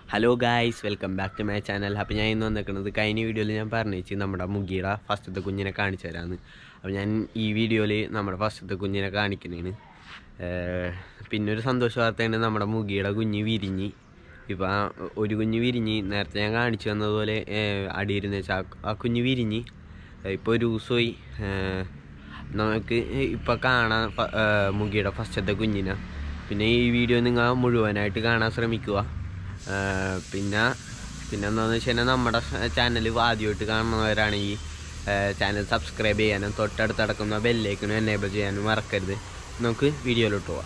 hello guys welcome back to my channel അപ്പോൾ ഞാൻ ഇന്ന് വന്നിരിക്കുന്നത് കഴിഞ്ഞ വീഡിയോയിൽ ഞാൻ പറഞ്ഞു നമ്മുടെ മുഗിയുടെ ഫസ്റ്റത്തെ കുഞ്ഞിനെ കാണിച്ചു തരാമെന്ന് അപ്പോൾ ഞാൻ ഈ വീഡിയോയിൽ നമ്മുടെ ഫസ്റ്റത്തെ കുഞ്ഞിനെ കാണിക്കുന്നതാണ് പിന്നെ ഒരു സന്തോഷ വാർത്തയാണ് നമ്മുടെ മുഗിയുടെ കുഞ്ഞ് വിരിഞ്ഞ് ഇപ്പോൾ ആ ഒരു കുഞ്ഞ് വിരിഞ്ഞ് നേരത്തെ ഞാൻ കാണിച്ചു തന്നതുപോലെ അടിയിരുന്ന വെച്ചാൽ ആ കുഞ്ഞ് വിരിഞ്ഞ് ഇപ്പോൾ ഒരു ദിവസമായി നമുക്ക് ഇപ്പോൾ കാണാൻ ഫ- ഏ, മുഗിയുടെ ഫസ്റ്റത്തെ കുഞ്ഞിനെ പിന്നെ ഈ വീഡിയോ നിങ്ങൾ മുഴുവനായിട്ട് കാണാൻ ശ്രമിക്കുക ഏ, പിന്നെ പിന്നെ എന്താണെന്ന് വെച്ച് കഴിഞ്ഞാൽ നമ്മുടെ ചാനൽ ആദ്യമായിട്ട് കാണുന്നവരാണെങ്കിൽ ചാനൽ സബ്സ്ക്രൈബ് ചെയ്യാനും തൊട്ടടുത്ത് നടക്കുന്ന ബെല്ലേക്കിനും എനേബിൾ ചെയ്യാനും മറക്കരുത് നമുക്ക് വീഡിയോയിലോട്ട് പോവാം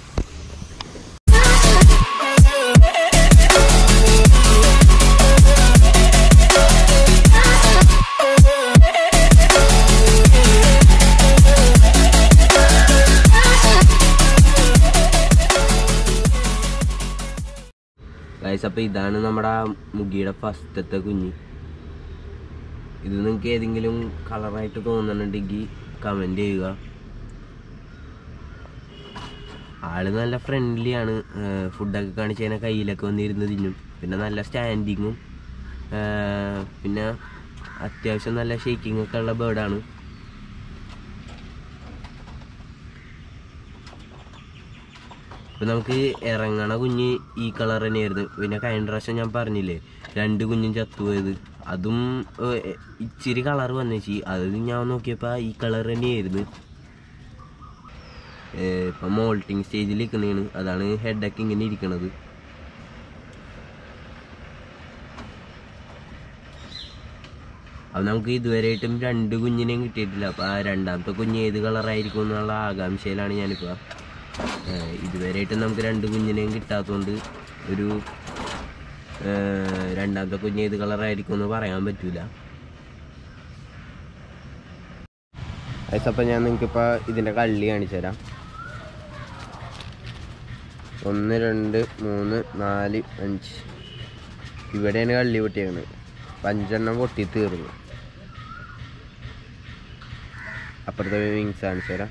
ഗൈസ് അപ്പോൾ ഇതാണ് നമ്മുടെ ആ മുഗിയുടെ ഫസ്റ്റത്തെ കുഞ്ഞ് ഇത് നിങ്ങൾക്ക് ഏതെങ്കിലും കളറായിട്ട് തോന്നുന്നുണ്ടെങ്കിൽ കമൻറ്റ് ചെയ്യുക ആള് നല്ല ഫ്രണ്ട്ലി ആണ് ഫുഡൊക്കെ കാണിച്ച് കഴിഞ്ഞാൽ കയ്യിലൊക്കെ വന്നിരുന്ന് തിന്നും പിന്നെ നല്ല സ്റ്റാൻഡിങ്ങും പിന്നെ അത്യാവശ്യം നല്ല ഷേക്കിംഗ് ഒക്കെ ഉള്ള ബേർഡാണ് ഇപ്പം നമുക്ക് ഇറങ്ങണ കുഞ്ഞ് ഈ കളർ തന്നെയായിരുന്നു പിന്നെ കഴിഞ്ഞ പ്രാവശ്യം ഞാൻ പറഞ്ഞില്ലേ രണ്ട് കുഞ്ഞും ചത്തുപോയത് അതും ഏഹ്, ഇച്ചിരി കളർ വന്നേച്ചി അത് ഞാൻ നോക്കിയപ്പോൾ ഈ കളർ തന്നെയായിരുന്നു ഏഹ്, ഇപ്പം മോൾട്ടിങ് സ്റ്റേജിൽ നിൽക്കുന്നതാണ് അതാണ് ഹെഡൊക്കെ ഇങ്ങനെ ഇരിക്കണത് അത് നമുക്ക് ഇതുവരെയായിട്ടും രണ്ട് കുഞ്ഞിനെയും കിട്ടിയിട്ടില്ല അപ്പം ആ രണ്ടാമത്തെ കുഞ്ഞ് ഏത് കളറായിരിക്കും എന്നുള്ള ആകാംക്ഷയിലാണ് ഞാനിപ്പോൾ ഏഹ് ഇതുവരെയായിട്ടും നമുക്ക് രണ്ട് കുഞ്ഞിനെയും കിട്ടാത്തതുകൊണ്ട് ഒരു ഏഹ് രണ്ടാമത്തെ കുഞ്ഞ് ഏത് കളറായിരിക്കും എന്ന് പറയാൻ പറ്റൂല അപ്പം ഞാൻ നിങ്ങൾക്കിപ്പോൾ ഇതിൻ്റെ കള്ളി കാണിച്ചു തരാം ഒന്ന് രണ്ട് മൂന്ന് നാല് അഞ്ച് ഇവിടെയാണ് കള്ളി പൊട്ടിയേക്കുന്നത് അപ്പം അഞ്ചെണ്ണം പൊട്ടി തീർന്നു അപ്പുറത്തെ വിങ്സ് കാണിച്ചു തരാം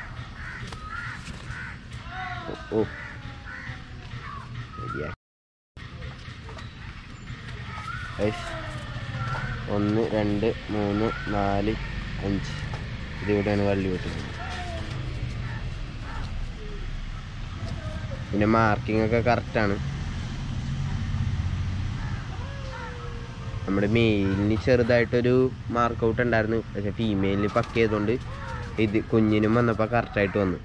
ഓ ശരിയാ ഗൈസ്, ഒന്ന് രണ്ട് മൂന്ന് നാല് അഞ്ച് ഇതിവിടെയാണ് കള്ളി വെട്ടുന്നത് പിന്നെ മാർക്കിംഗ് ഒക്കെ കറക്റ്റാണ് നമ്മുടെ മെയിലിന് ചെറുതായിട്ടൊരു മാർക്ക് ഔട്ട് ഉണ്ടായിരുന്നു പക്ഷെ ഫീമെയിലിന് പക്ക ചെയ്തുകൊണ്ട് ഇത് കുഞ്ഞിനും വന്നപ്പോൾ കറക്റ്റായിട്ട് വന്നു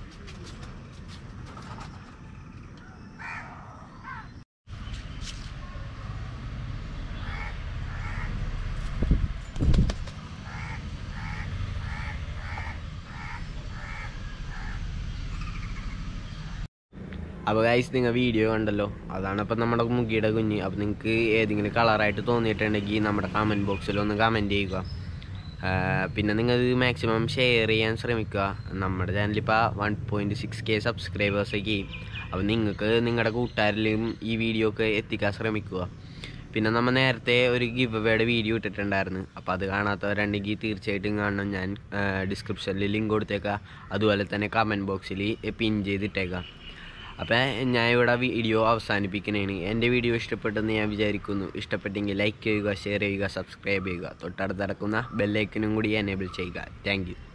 അപ്പോൾ ഗൈസ് നിങ്ങൾ വീഡിയോ കണ്ടല്ലോ അതാണ് ഇപ്പം നമ്മുടെ മുഗിയുടെ കുഞ്ഞ് അപ്പോൾ നിങ്ങൾക്ക് ഏതെങ്കിലും കളറായിട്ട് തോന്നിയിട്ടുണ്ടെങ്കിൽ നമ്മുടെ കമൻറ്റ് ബോക്സിൽ ഒന്ന് കമൻറ്റ് ചെയ്യുക ആ, പിന്നെ നിങ്ങൾ മാക്സിമം ഷെയർ ചെയ്യാൻ ശ്രമിക്കുക നമ്മുടെ ചാനലിപ്പോൾ വൺ പോയിൻറ്റ് സിക്സ് കെ സബ്സ്ക്രൈബേഴ്സൊക്കെ അപ്പോൾ നിങ്ങൾക്ക് നിങ്ങളുടെ കൂട്ടുകാരിലും ഈ വീഡിയോ ഒക്കെ എത്തിക്കാൻ ശ്രമിക്കുക പിന്നെ നമ്മൾ നേരത്തെ ഒരു ഗിവ് അവയുടെ വീഡിയോ ഇട്ടിട്ടുണ്ടായിരുന്നു അപ്പോൾ അത് കാണാത്തവരുണ്ടെങ്കിൽ തീർച്ചയായിട്ടും കാണണം ഞാൻ ഡിസ്ക്രിപ്ഷനിൽ ലിങ്ക് കൊടുത്തേക്കാം അതുപോലെ തന്നെ കമൻറ്റ് ബോക്സിൽ പിൻ ചെയ്തിട്ടേക്കാം അപ്പം ഞാൻ ഇവിടെ വീഡിയോ അവസാനിപ്പിക്കുന്നതാണ് എൻ്റെ വീഡിയോ ഇഷ്ടപ്പെട്ടെന്ന് ഞാൻ വിചാരിക്കുന്നു ഇഷ്ടപ്പെട്ടെങ്കിൽ ലൈക്ക് ചെയ്യുക ഷെയർ ചെയ്യുക സബ്സ്ക്രൈബ് ചെയ്യുക തൊട്ടടുത്ത് നടക്കുന്ന ബെല്ലൈക്കനും കൂടി എനേബിൾ ചെയ്യുക താങ്ക്